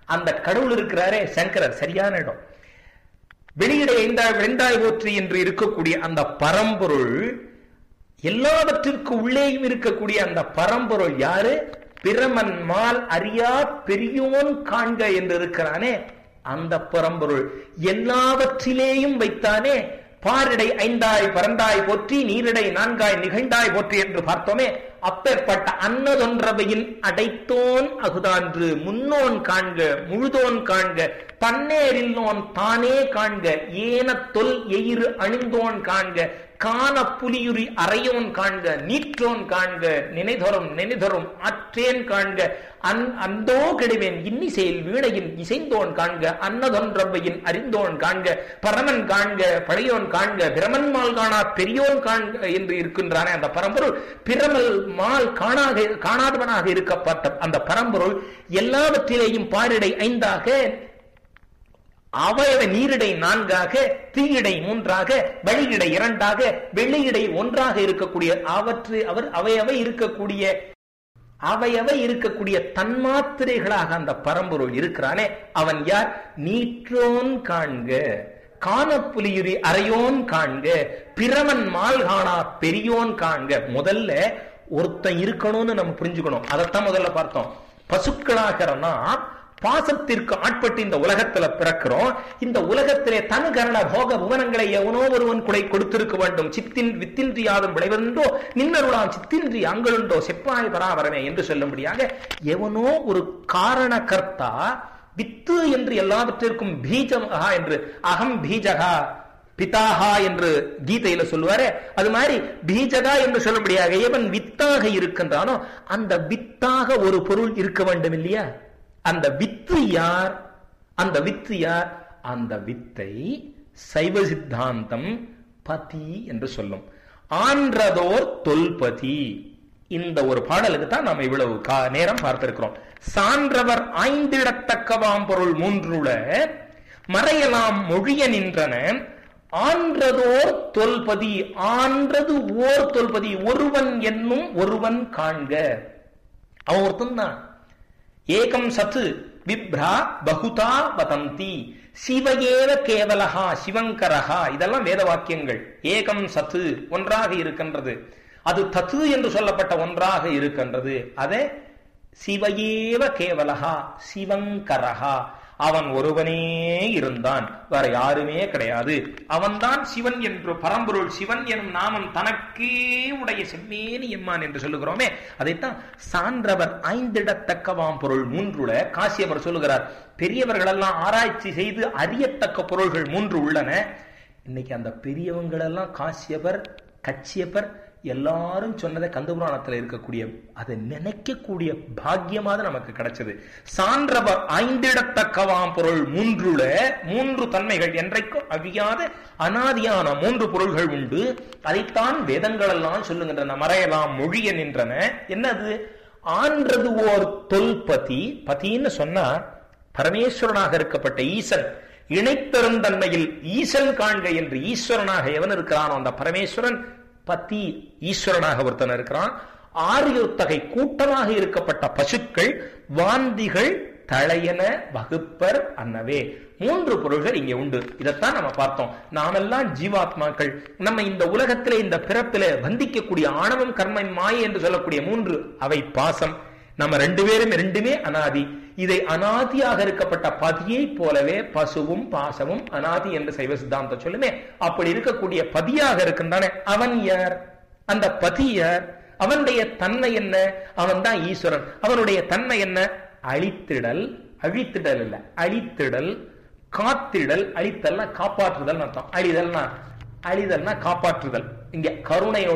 அந்த கடவுள் இருக்கிறாரே சங்கரர் சரியான இடம் வெளியிட ஐந்தாய் வெந்தாய் போற்றி என்று இருக்கக்கூடிய அந்த பரம்பொருள் எல்லாவற்றிற்கு உள்ளேயும் இருக்கக்கூடிய அந்த பரம்பொருள் யாரு பிரமன் மால் அறியா பெரியோன் காண்க என்று இருக்கிறானே அந்த பரம்பொருள் எல்லாவற்றிலேயும் வைத்தானே பாரிடை ஐந்தாய் பரந்தாய் போற்றி நீரிடை நான்காய் நிகழ்ந்தாய் போற்றி என்று பார்த்தோமே அப்பேற்பட்ட அன்னதொன்றவையின் அடைத்தோன் அகுதான்று முன்னோன் காண்க முழுதோன் காண்க தன்னேரில்லோன் தானே காண்க ஏன தொல் எயிறு அணிந்தோன் காண்க காண புலியுரி அறையோன் காண்க நீற்றோன் காண்க நினைதொரும் நினைதொரும் அற்றேன் காண்க அந் அந்தோ கெடுவேன் இன்னிசையில் வீணையின் இசைந்தோன் காண்க அன்னதொன்றவையின் அறிந்தோன் காண்க பரமன் காண்க பழையோன் காண்க பிரமன் மால் காணா பெரியோன் காண்க என்று இருக்கின்றானே அந்த பரம்பொருள் பிரமல் மால் காணாக காணாதவனாக இருக்கப்பட்ட அந்த பரம்பொருள் எல்லாவற்றிலேயும் பாரிடை ஐந்தாக அவயவ நீரிடை நான்காக தீயிடை மூன்றாக வழியிடை இரண்டாக வெள்ளியிடை ஒன்றாக இருக்கக்கூடிய அவற்று அவர் அவையவை இருக்கக்கூடிய அவையவை இருக்கக்கூடிய தன்மாத்திரைகளாக அந்த பரம்பொருள் இருக்கிறானே அவன் யார் நீற்றோன் காண்க காணப்புலியுரி அறையோன் காண்க பிரமன் மால் காணா பெரியோன் காண்க முதல்ல ஒருத்தன் இருக்கணும்னு நம்ம புரிஞ்சுக்கணும் அதைத்தான் முதல்ல பார்த்தோம் பசுக்களாகிறனா பாசத்திற்கு ஆட்பட்டு இந்த உலகத்துல பிறக்கிறோம் இந்த உலகத்திலே தன் கரண போக புவனங்களை எவனோ ஒருவன் குடை கொடுத்திருக்க வேண்டும் சித்தின் வித்தின்றியாதும் விளைவென்றோ நின்னருளாம் சித்தின்றி அங்களுண்டோ செப்பாய் பராபரமே என்று சொல்லும்படியாக எவனோ ஒரு காரண கர்த்தா வித்து என்று எல்லாவற்றிற்கும் பீஜமகா என்று அகம் பீஜகா பிதாகா என்று கீதையில சொல்லுவாரே அது மாதிரி பீஜகா என்று சொல்லும்படியாக எவன் வித்தாக இருக்கின்றானோ அந்த வித்தாக ஒரு பொருள் இருக்க வேண்டும் இல்லையா அந்த வித்து யார் அந்த வித்து யார் அந்த வித்தை சைவ சித்தாந்தம் பதி என்று சொல்லும் ஆன்றதோர் தொல்பதி இந்த ஒரு பாடலுக்கு தான் நாம் இவ்வளவு கா- நேரம் பார்த்திருக்கிறோம் சான்றவர் ஆய்ந்திடத்தக்கவாம் பொருள் மூன்றுல மறையலாம் மொழிய நின்றன ஆன்றதோர் தொல்பதி ஆன்றது ஓர் தொல்பதி ஒருவன் என்னும் ஒருவன் காண்க அவன் ஒருத்தன் தான் ஏகம் சத்து விப்ரா பகுதா வதந்தி சிவகேவ கேவலஹா சிவங்கரஹா இதெல்லாம் வேத வாக்கியங்கள் ஏகம் சத்து ஒன்றாக இருக்கின்றது அது தத்து என்று சொல்லப்பட்ட ஒன்றாக இருக்கின்றது அதே சிவயேவ கேவலஹா சிவங்கரஹா அவன் ஒருவனே இருந்தான் வேற யாருமே கிடையாது அவன்தான் சிவன் என்று பரம்பொருள் சிவன் எனும் நாமம் தனக்கே உடைய செம்மேனி எம்மான் என்று சொல்லுகிறோமே அதைத்தான் சான்றவர் ஐந்திடத்தக்கவாம் பொருள் மூன்றுல காசியவர் சொல்லுகிறார் பெரியவர்கள் எல்லாம் ஆராய்ச்சி செய்து அறியத்தக்க பொருள்கள் மூன்று உள்ளன இன்னைக்கு அந்த பெரியவங்களெல்லாம் காசியவர் கச்சியப்பர் எல்லாரும் சொன்னதை கந்தபுராணத்துல இருக்கக்கூடிய அதை நினைக்கக்கூடிய பாக்கியமாக நமக்கு கிடைச்சது சான்றவர் ஐந்திடத்தக்கவாம் பொருள் மூன்றுல மூன்று தன்மைகள் என்றைக்கும் அழியாத அனாதியான மூன்று பொருள்கள் உண்டு அதைத்தான் வேதங்கள் எல்லாம் சொல்லுகின்றன மறையலாம் மொழிய நின்றன என்னது ஆன்றது ஓர் தொல்பதி பதின்னு சொன்னா பரமேஸ்வரனாக இருக்கப்பட்ட ஈசன் இணைத்தருந்தன்மையில் ஈசன் காண்க என்று ஈஸ்வரனாக எவன் இருக்கிறானோ அந்த பரமேஸ்வரன் பத்தி ஈஸ்வரனாக ஒருத்தன் இருக்கிறான் ஆரியுத்தகை கூட்டமாக இருக்கப்பட்ட பசுக்கள் வாந்திகள் தழையன வகுப்பர் அன்னவே மூன்று பொருள்கள் இங்கே உண்டு இதைத்தான் நம்ம பார்த்தோம் நாமெல்லாம் ஜீவாத்மாக்கள் நம்ம இந்த உலகத்திலே இந்த பிறப்பில வந்திக்கக்கூடிய ஆணவம் கர்மம் மாயை என்று சொல்லக்கூடிய மூன்று அவை பாசம் நம்ம ரெண்டு பேரும் ரெண்டுமே அனாதி இதை அனாதியாக இருக்கப்பட்ட பதியை போலவே பசுவும் பாசமும் அனாதி என்று சைவ சித்தாந்தம் சொல்லுமே அப்படி இருக்கக்கூடிய பதியாக இருக்கின்றானே அவன் யார் அந்த பதி யார் அவனுடைய தன்மை என்ன அவன் தான் ஈஸ்வரன் அவனுடைய தன்மை என்ன அழித்திடல் அழித்திடல் இல்ல அழித்திடல் காத்திடல் அழித்தல்னா காப்பாற்றுதல் அர்த்தம் அழிதல்னா அழிதல்னா காப்பாற்றுதல் இங்க கருணையோடு